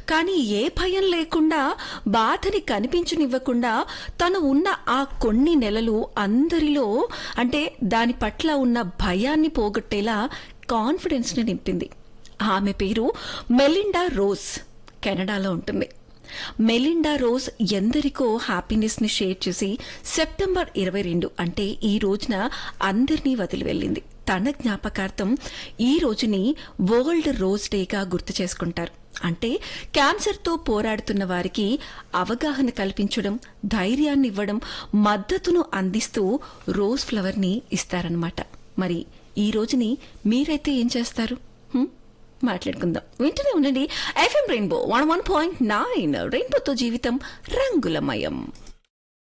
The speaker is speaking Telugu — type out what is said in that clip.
కానీ ఏ భయం లేకుండా బాధని కనిపించనివ్వకుండా తను ఉన్న ఆ కొన్ని నెలలు అందరిలో అంటే దాని పట్ల ఉన్న భయాన్ని పోగొట్టేలా కాన్ఫిడెన్స్ ని నింపింది ఆమె పేరు మెలిండా రోజ్ కెనడాలో ఉంటుంది మెలిండా రోజ్ ఎందరికో హ్యాపీనెస్ ని షేర్ చేసి సెప్టెంబర్ ఇరవై రెండు అంటే ఈ రోజున అందరినీ వదిలి వెళ్ళింది తన జ్ఞాపకార్థం ఈ రోజుని వరల్డ్ రోజ్ డేగా గుర్తు చేసుకుంటారు అంటే క్యాన్సర్తో పోరాడుతున్న వారికి అవగాహన కల్పించడం ధైర్యాన్ని ఇవ్వడం మద్దతును అందిస్తూ రోజ్ ఫ్లవర్ ని ఇస్తారనమాట మరి ఈ రోజుని మీరైతే ఏం చేస్తారు హ్మ్? మాట్లాడుకుందాం వింటూనే ఉండండి FM rainbow one one point nine రెయిన్బోతో జీవితం రంగులమయం